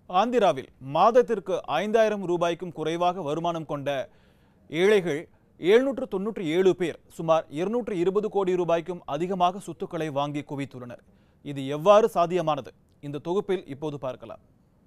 ஆந்திராவில் மாதத்திற்கு ஐந்தாயிரம் ரூபாய்க்கும் குறைவாக வருமானம் கொண்ட ஏழைகள் எழுநூற்று தொன்னூற்றி ஏழு பேர் சுமார் இருநூற்று இருபது கோடி ரூபாய்க்கும் அதிகமாக சொத்துக்களை வாங்கி குவித்துள்ளனர் இது எவ்வாறு சாத்தியமானது இந்த தொகுப்பில் இப்போது பார்க்கலாம்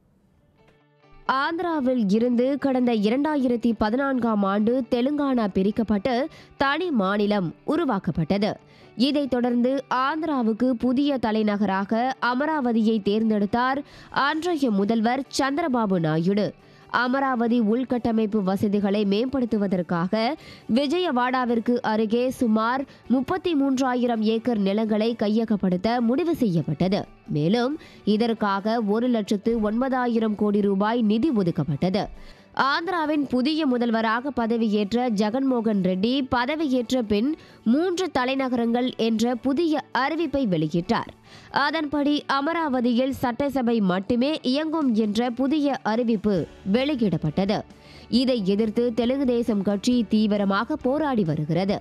ஆந்திராவில் இருந்து கடந்த இரண்டாயிரத்தி பதினான்காம் ஆண்டு தெலுங்கானா பிரிக்கப்பட்டு தனி மாநிலம் உருவாக்கப்பட்டது இதைத் தொடர்ந்து ஆந்திராவுக்கு புதிய தலைநகராக அமராவதியை தேர்ந்தெடுத்தார் அன்றைய முதல்வர் சந்திரபாபு நாயுடு அமராவதி உள்கட்டமைப்பு வசதிகளை மேம்படுத்துவதற்காக விஜயவாடாவிற்கு அருகே சுமார் முப்பத்தி மூன்றாயிரம் ஏக்கர் நிலங்களை கையகப்படுத்த முடிவு செய்யப்பட்டது மேலும் இதற்காக ஒரு லட்சத்து ஒன்பதாயிரம் கோடி ரூபாய் நிதி ஒதுக்கப்பட்டது ஆந்திராவின் புதிய முதல்வராக பதவியேற்ற ஜெகன்மோகன் ரெட்டி பதவியேற்ற பின் மூன்று தலைநகரங்கள் என்ற புதிய அறிவிப்பை வெளியிட்டார் அதன்படி அமராவதியில் சட்டசபை மட்டுமே இயங்கும் என்ற புதிய அறிவிப்பு வெளியிடப்பட்டது இதை எதிர்த்து தெலுங்கு தேசம் கட்சி தீவிரமாக போராடி வருகிறது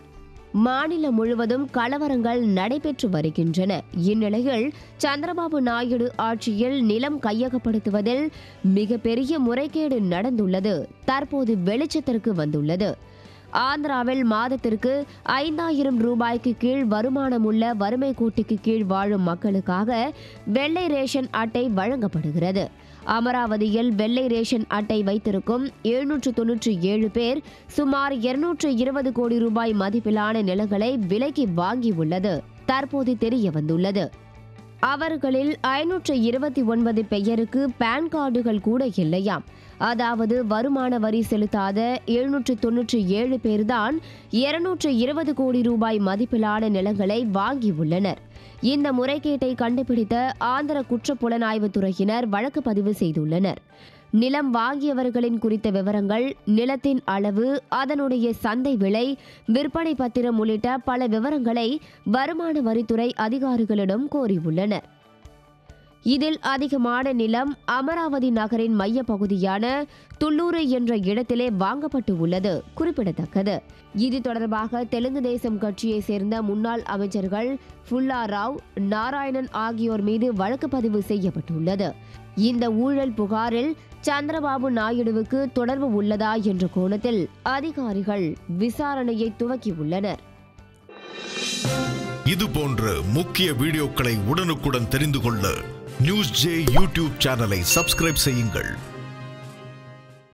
மாநிலம் முழுவதும் கலவரங்கள் நடைபெற்று வருகின்றன இந்நிலையில் சந்திரபாபு நாயுடு ஆட்சியில் நிலம் கையகப்படுத்துவதில் மிகப்பெரிய முறைகேடு நடந்துள்ளது தற்போது வெளிச்சத்திற்கு வந்துள்ளது ஆந்திராவில் மாதத்திற்கு ஐந்தாயிரம் ரூபாய்க்கு கீழ் வருமானமுள்ள வறுமை கோட்டுக்கு கீழ் வாழும் மக்களுக்காக வெள்ளை ரேஷன் அட்டை வழங்கப்படுகிறது அமராவதியில் வெள்ளை ரேஷன் அட்டை வைத்திருக்கும் எழுநூற்று தொன்னூற்றி ஏழு பேர் சுமார் இருநூற்று இருபது கோடி ரூபாய் மதிப்பிலான நிலங்களை விலைக்கு வாங்கியுள்ளது தற்போது தெரிய வந்துள்ளது அவர்களில் ஐநூற்று இருபத்தி ஒன்பது பெயருக்கு பான் கார்டுகள் கூட இல்லையாம் அதாவது வருமான வரி செலுத்தாத எழுநூற்று தொன்னூற்றி ஏழு பேர்தான் இருநூற்று இருபது கோடி ரூபாய் மதிப்பிலான நிலங்களை வாங்கியுள்ளனர் இந்த முறைகேட்டை கண்டுபிடித்த ஆந்திர குற்றப்புலனாய்வு துறையினர் வழக்கு பதிவு செய்துள்ளனர் நிலம் வாங்கியவர்களின் குறித்த விவரங்கள் நிலத்தின் அளவு அதனுடைய சந்தை விலை விற்பனை பத்திரம் உள்ளிட்ட பல விவரங்களை வருமான வரித்துறை அதிகாரிகளிடம் கோரியுள்ளனர் இதில் அதிகமான நிலம் அமராவதி நகரின் மைய பகுதியான துள்ளூரு என்ற இடத்திலே வாங்கப்பட்டு உள்ளது குறிப்பிடத்தக்கது இது தொடர்பாக தெலுங்கு தேசம் கட்சியை சேர்ந்த முன்னாள் அமைச்சர்கள் ஃபுல்லா ராவ் நாராயணன் ஆகியோர் மீது வழக்கு பதிவு செய்யப்பட்டுள்ளது இந்த ஊழல் புகாரில் சந்திரபாபு நாயுடுவுக்கு தொடர்பு உள்ளதா என்ற கோணத்தில் அதிகாரிகள் விசாரணையை துவக்கியுள்ளனர் இது போன்ற முக்கிய வீடியோக்களை உடனுக்குடன் தெரிந்து கொள்ள நியூஸ் ஜே யூடியூப் சேனலை சப்ஸ்கிரைப் செய்யுங்கள்